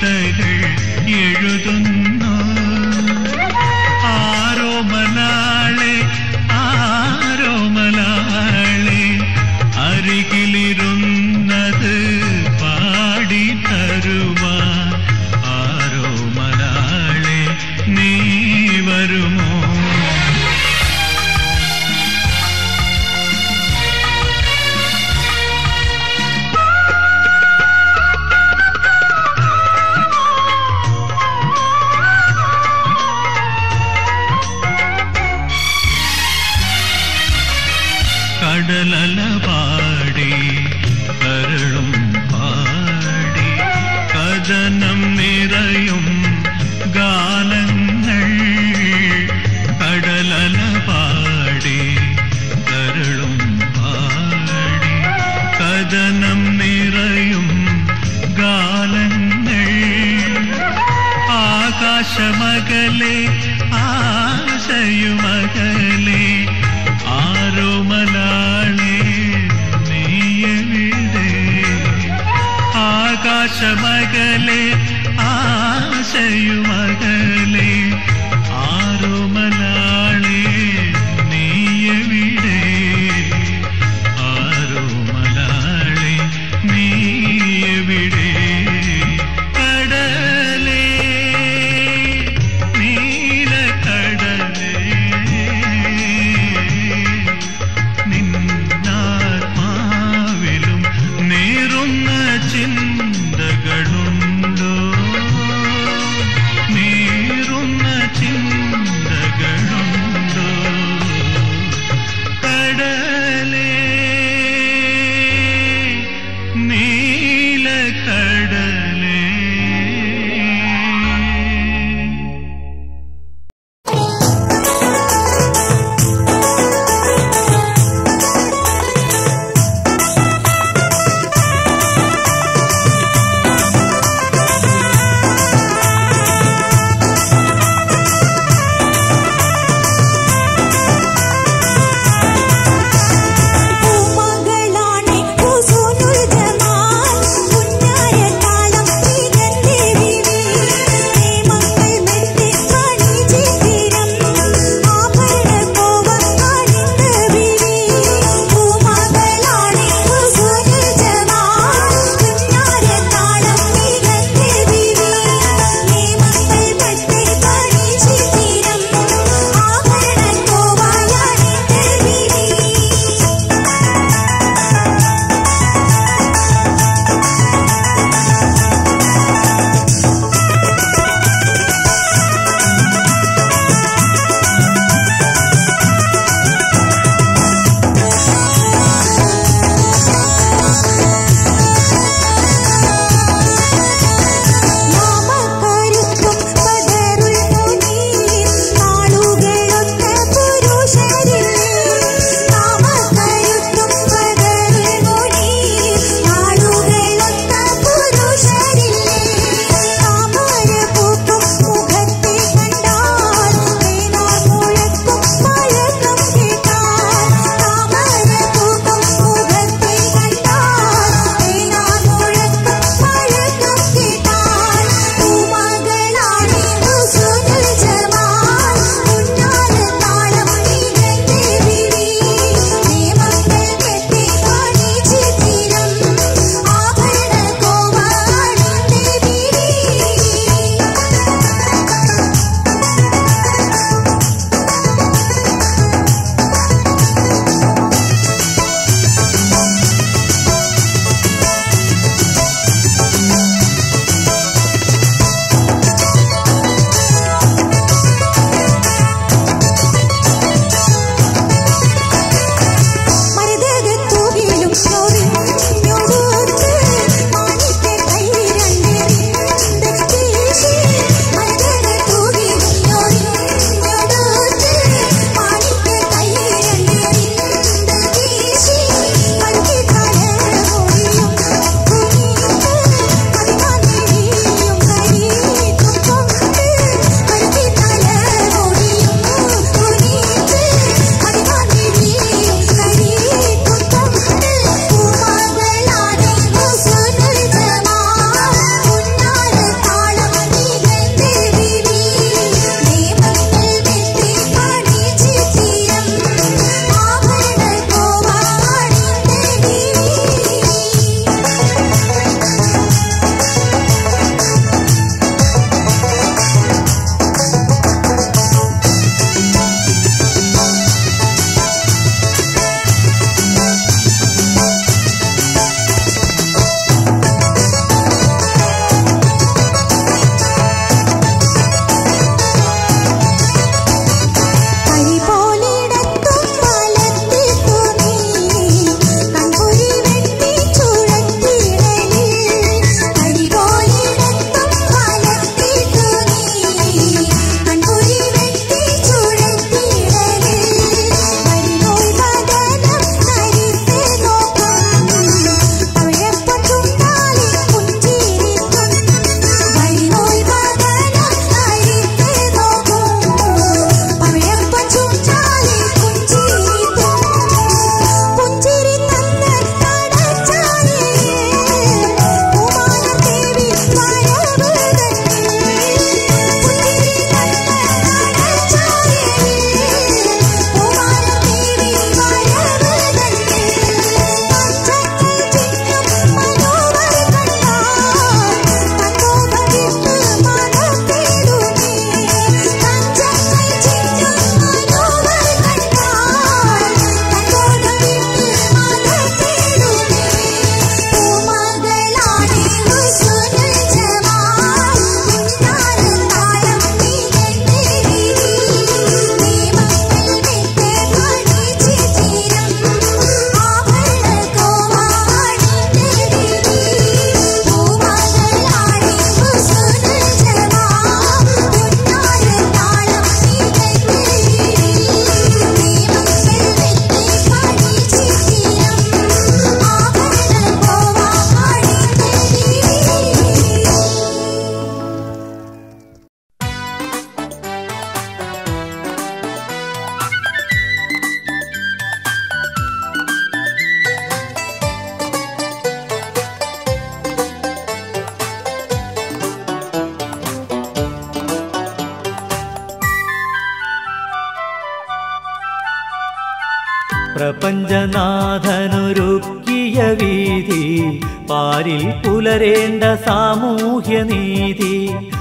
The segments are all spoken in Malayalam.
കവിതകൾ എഴുതുന്നു ആരോ മലാളെ ആരോ മലാളെ അരികിലിരുന്നത് പാടി തരുവാൻ ആരോ മലാളെ നീ വരുമോ കടലല പാടി കരളും പാടി കഥനം നിറയും ഗാനങ്ങൾ കടലല പാടി കരളും പാടി കഥനം നിറയും ഗാനങ്ങൾ ആകാശമകലെ ആശയുമകലെ ആരോ മലാളെ നീയവിടെ ആകാശമകലെ ആശയുമകലെ ആരോ മലാളെ നീയവിടെ ആരോ മലാളെ നീയവിടെ കടലേ നീലക്കടലേ നിന്നാത്മാവിലും നേറുന്ന ചിന്തകളുണ്ടോ നേറുന്ന ചിന്തകളുണ്ടോ കടലേ നീലക്കടലേ പ്രപഞ്ചനാഥനൊരുക്കിയ വീതി പാരിൽ പുലരേണ്ട സാമൂഹ്യനീതി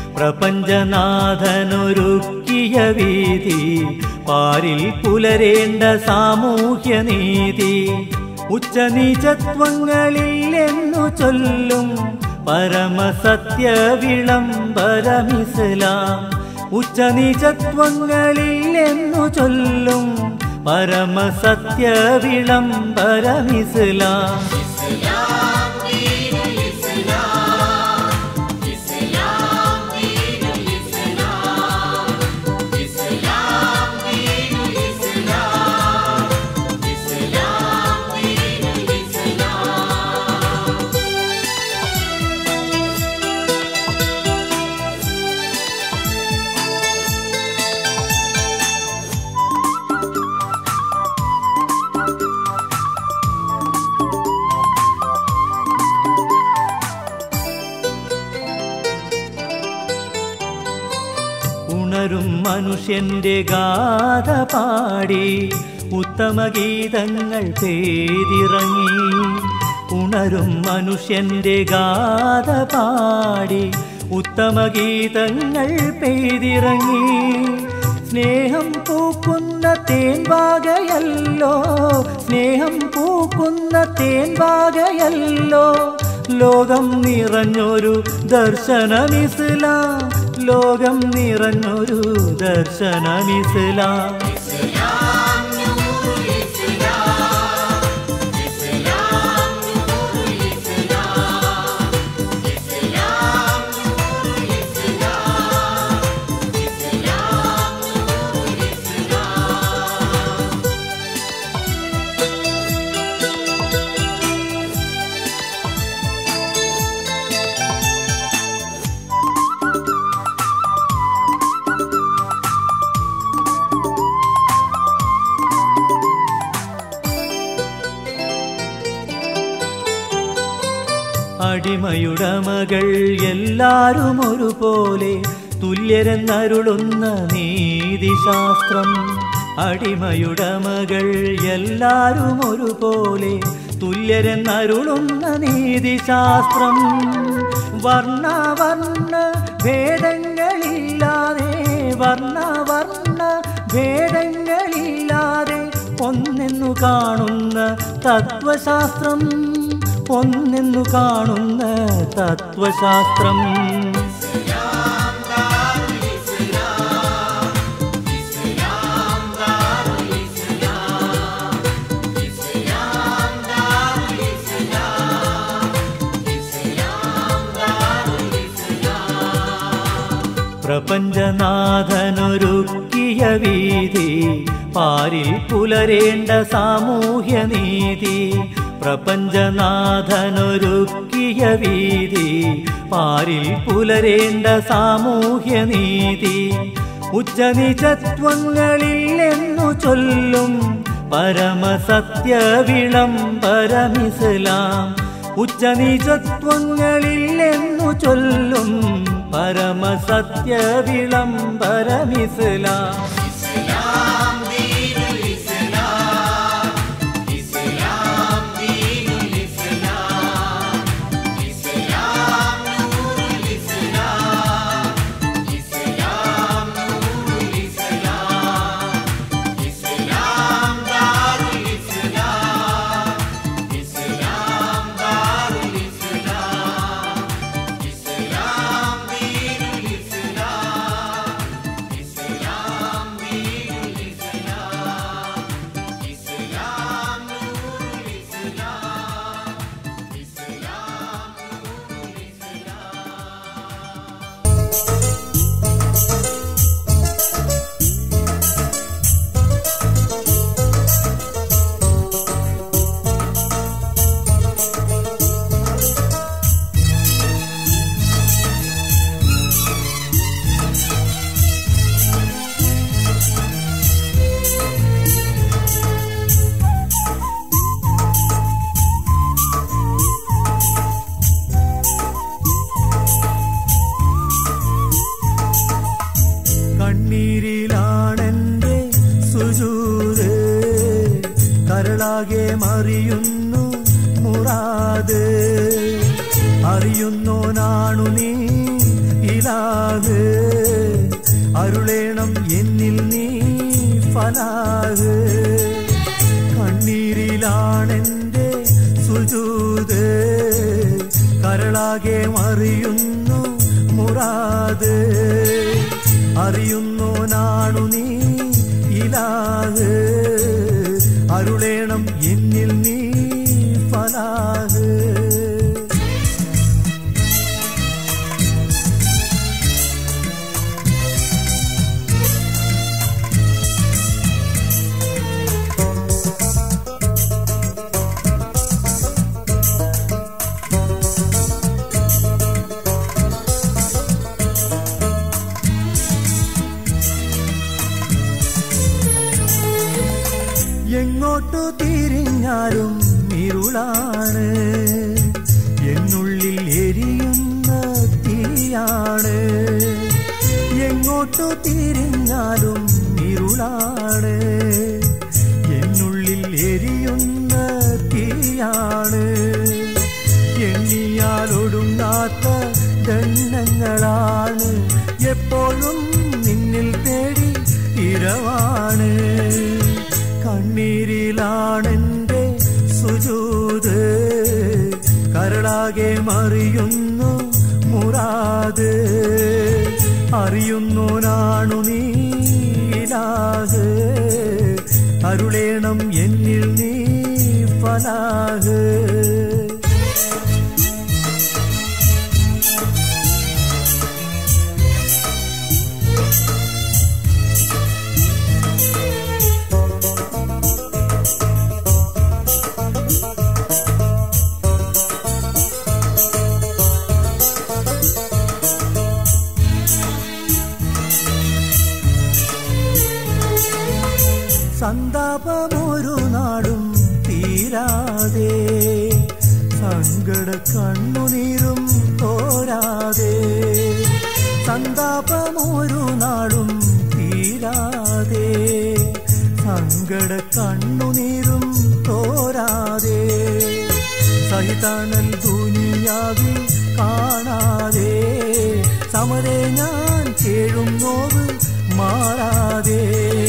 പ്രപഞ്ചനാഥനൊരുക്കിയ വീതി പാരിൽ പുലരേണ്ട സാമൂഹ്യനീതി ഉച്ചനീചത്വങ്ങളിൽ എന്നു ചൊല്ലും പരമസത്യ വിളംബരമിസ്ലാം ഉച്ചനീചത്വങ്ങളിൽ എന്നു ചൊല്ലും പരമസത്യ വിളംബരമിസ്ലാം ഉണരും മനുഷ്യന്റെ ഗാഥ പാടി ഉത്തമഗീതങ്ങൾ പേരിറങ്ങി ഉണരും മനുഷ്യന്റെ ഗാഥ പാടി ഉത്തമഗീതങ്ങൾ പേരിറങ്ങി സ്നേഹം പൂക്കുന്ന തേൻവാകയല്ലോ സ്നേഹം പൂക്കുന്ന തേൻവാകയല്ലോ ലോകം നിറഞ്ഞൊരു ദർശനമിസ്ലാം ലോകം നിറഞ്ഞൊരു ദർശനമിസ്ലാം അടിമയുടമകൾ എല്ലാരും ഒരുപോലെ തുല്യരെന്നരുളുന്ന നീതിശാസ്ത്രം അടിമയുടമകൾ എല്ലാരും ഒരുപോലെ തുല്യരെന്നരുളുന്ന നീതിശാസ്ത്രം വർണ്ണവർണ്ണ ഭേദങ്ങളില്ലാതെ വർണ്ണവർണ്ണ ഭേദങ്ങളില്ലാതെ ഒന്നെന്നു കാണുന്ന തത്വശാസ്ത്രം ഒന്നെന്നു കാണുന്ന തത്വശാസ്ത്രം പ്രപഞ്ചനാഥനൊരുക്കിയ വീതി പാരിൽ പുലരേണ്ട സാമൂഹ്യനീതി പ്രപഞ്ചനാഥനൊരുക്കിയ വീതി പാരിൽ പുലരേണ്ട സാമൂഹ്യനീതി ഉച്ചനിചത്വങ്ങളിൽ എന്നു ചൊല്ലും പരമസത്യ വിളംബരമിസ്ലാം ഉച്ചനീചത്വങ്ങളിൽ എന്നു ചൊല്ലും പരമസത്യ വിളംബരമിസ്ലാം Islam, അറിയുന്നു മുറാദ് അറിയുന്നോനാണു നീ ഇലാഹ് അരുളേണം എന്നിൽ നീ ഫലാഹ് കണ്ണീരിലാണെന്റെ സുജൂത് കരളാകെ അറിയുന്നു മുറാദ് അറിയുന്നോനാണു നീ ഇലാഹ് അരുളേണം എന്നിൽ നീ ഫലാഹ് എങ്ങോട്ടു തിരിഞ്ഞാലും ഇരുളാണ് എന്നുള്ളിൽ എരിയുന്ന തീയാണ് എങ്ങോട്ടു തിരിഞ്ഞാലും ഇരുളാണ് എന്നുള്ളിൽ എരിയുന്ന തീയാണ് എണ്ണിയാലൊടുങ്ങാത്ത ദണ്ണങ്ങളാണ് എപ്പോഴും നിന്നിൽ തേടി ഇരവാണ് കണ്ണീരിലാണെന്റെ സുജൂത് കരളാകെ മറിയുന്നു മുറാത് അറിയുന്നോനാണു നീലാത് അരുളേണം എന്നിൽ നീ ഫലാഹ് സന്താപമൊരു നാടും തീരാതെ സങ്കട കണ്ണുനീരും തോരാതെ സന്താപമൊരു നാടും തീരാതെ സങ്കട കണ്ണുനീരും തോരാതെ സഹിതാനൽ ദുനിയാവിൽ കാണാതെ സമരെ ഞാൻ കേഴും നോവ് മാറാതെ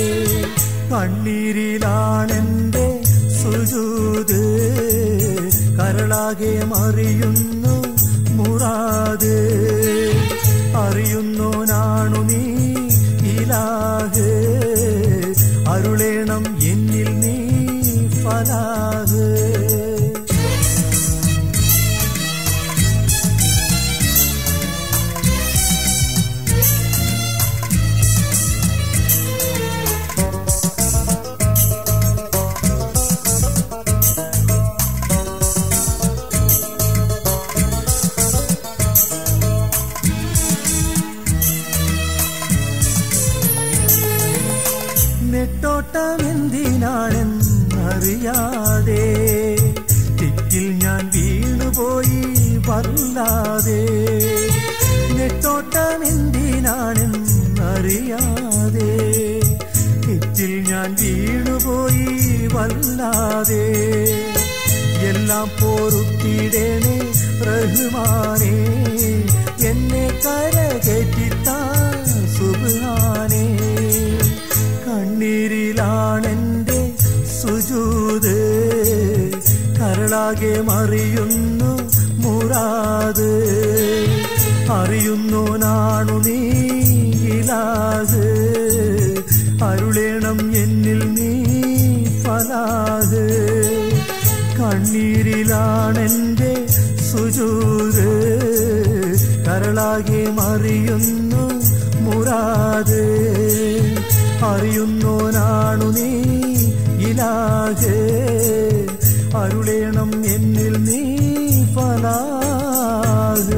കണ്ണീരിലാണെന്റെ സുജൂത് കരളാകെ മറിയുന്നു മുറാത് അറിയുന്നോനാണു നീ ഇലാഹ് അരുളേണം എന്നിൽ നീ ഫലാഹ് നെട്ടോട്ടമെന്തിനാണെന്നറിയാതെ തെറ്റിൽ ഞാൻ വീണുപോയി വല്ലാതെ നെട്ടോട്ടമെന്തിനാണെന്നറിയാതെ തെറ്റിൽ ഞാൻ വീണുപോയി വല്ലാതെ എല്ലാം പോറുത്തിടേണേ റഹ്മാനേ എന്നെ കരകയറ്റിത്താൻ സുബാനേ കണ്ണീരിലാണെന്റെ സുജൂത് കരളാകെ മറിയുന്നു മുറാത് അറിയുന്നോനാണു നീലാത് അരുളേണം എന്നിൽ നീ ഫലാത് കണ്ണീരിലാണെന്റെ സുജൂത് കരളാകെ മറിയുന്നു മുറാത് അറിയുന്നോനാണു നീ ഇലാഹ് അരുളേണം എന്നിൽ നീ ഫലാഹ്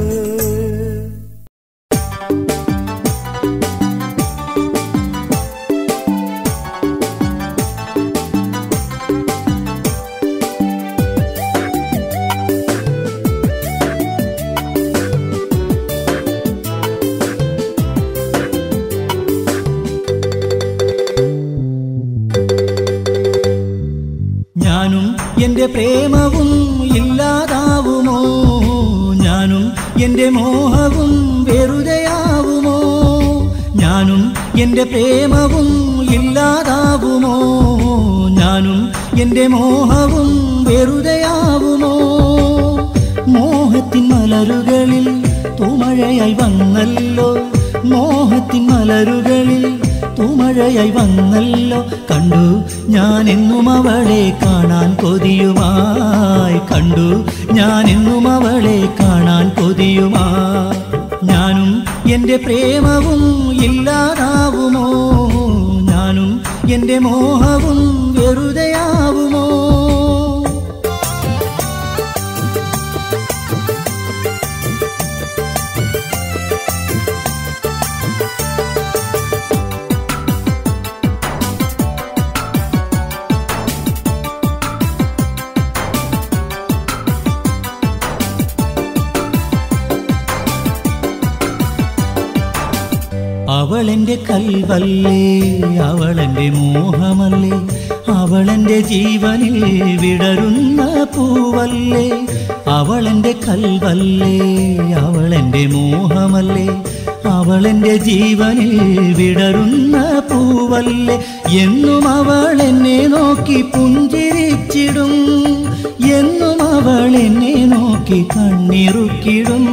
ഞാനും എൻ എൻ്റെ പ്രേമവും ഇല്ലാതാവുമോ ഞാനും എൻ്റെ മോഹവും വെറുതെയാവുമോ ഞാനും എൻ്റെ പ്രേമവും ഇല്ലാതാവുമോ ഞാനും എൻ്റെ മോഹവും വെറുതെയാവുമോ മോഹത്തിൻ മലരുകളിൽ തൂമഴയായി വന്നല്ലോ മോഹത്തിൻ മലരുകളിൽ തൂമഴയായി വന്നല്ലോ കണ്ടു ഞാൻ എന്നും അവളെ കാണാൻ കൊതിയുമായി കണ്ടു ഞാൻ എന്നും അവളെ കാണാൻ കൊതിയുമായി ഞാനും എൻ്റെ പ്രേമവും ഇല്ലാതാവുമോ ഞാനും എൻ്റെ മോഹവും വെറുതെയാവുമോ അവളെന്റെ കൽവല്ലേ അവളെന്റെ മോഹമല്ലേ അവളെന്റെ ജീവനിൽ വിടരുന്ന പൂവല്ലേ അവളെന്റെ കൽവല്ലേ അവളെന്റെ മോഹമല്ലേ അവളെന്റെ ജീവനിൽ വിടരുന്ന പൂവല്ലേ എന്നും അവൾ എന്നെ നോക്കി പുഞ്ചിരിച്ചിടും എന്നും അവൾ എന്നെ നോക്കി കണ്ണിറുക്കിടും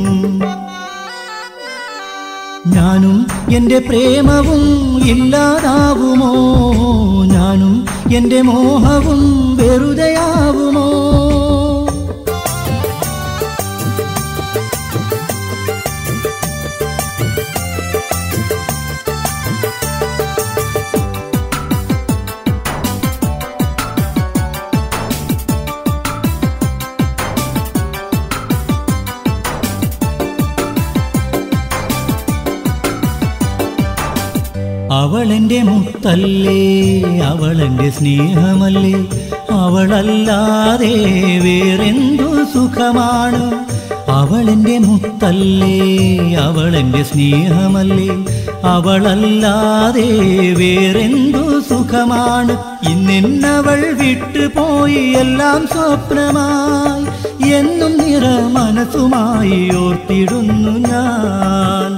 ഞാനും എൻ്റെ പ്രേമവും ഇല്ലാതാവുമോ ഞാനും എൻ്റെ മോഹവും വെറുതെയാവുമോ അവളെന്റെ മുത്തല്ലേ അവളെന്റെ സ്നേഹമല്ലേ അവളല്ലാതെ വേറെന്തു സുഖമാണ് അവളെന്റെ മുത്തല്ലേ അവളെന്റെ സ്നേഹമല്ലേ അവളല്ലാതെ വേറെന്തു സുഖമാണ് ഇന്നെന്നവൾ വിട്ടുപോയി എല്ലാം സ്വപ്നമായി എന്നും നിറ മനസ്സുമായി ഓർത്തിടുന്നു ഞാൻ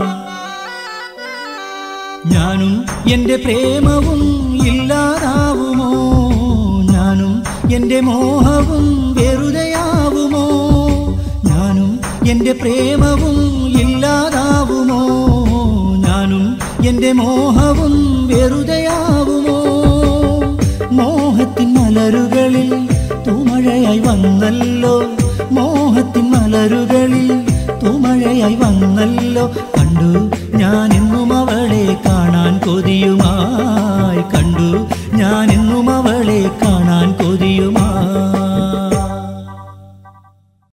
ഞാനും എൻ്റെ പ്രേമവും ഇല്ലാതാവുമോ ഞാനും എൻ്റെ മോഹവും വെറുതെയാവുമോ ഞാനും എൻ്റെ പ്രേമവും ഇല്ലാതാവുമോ ഞാനും എൻ്റെ മോഹവും വെറുതെയാവുമോ മോഹത്തിൻ മലരുകളിൽ തൂമഴയായി വന്നല്ലോ മോഹത്തിൻ മലരുകളിൽ തൂമഴയായി വന്നല്ലോ കണ്ടു ഞാൻ എന്നും അവളെ കാണാൻ കൊതിയുമായി കണ്ടു ഞാൻ എന്നും അവളെ കാണാൻ കൊതിയുമായി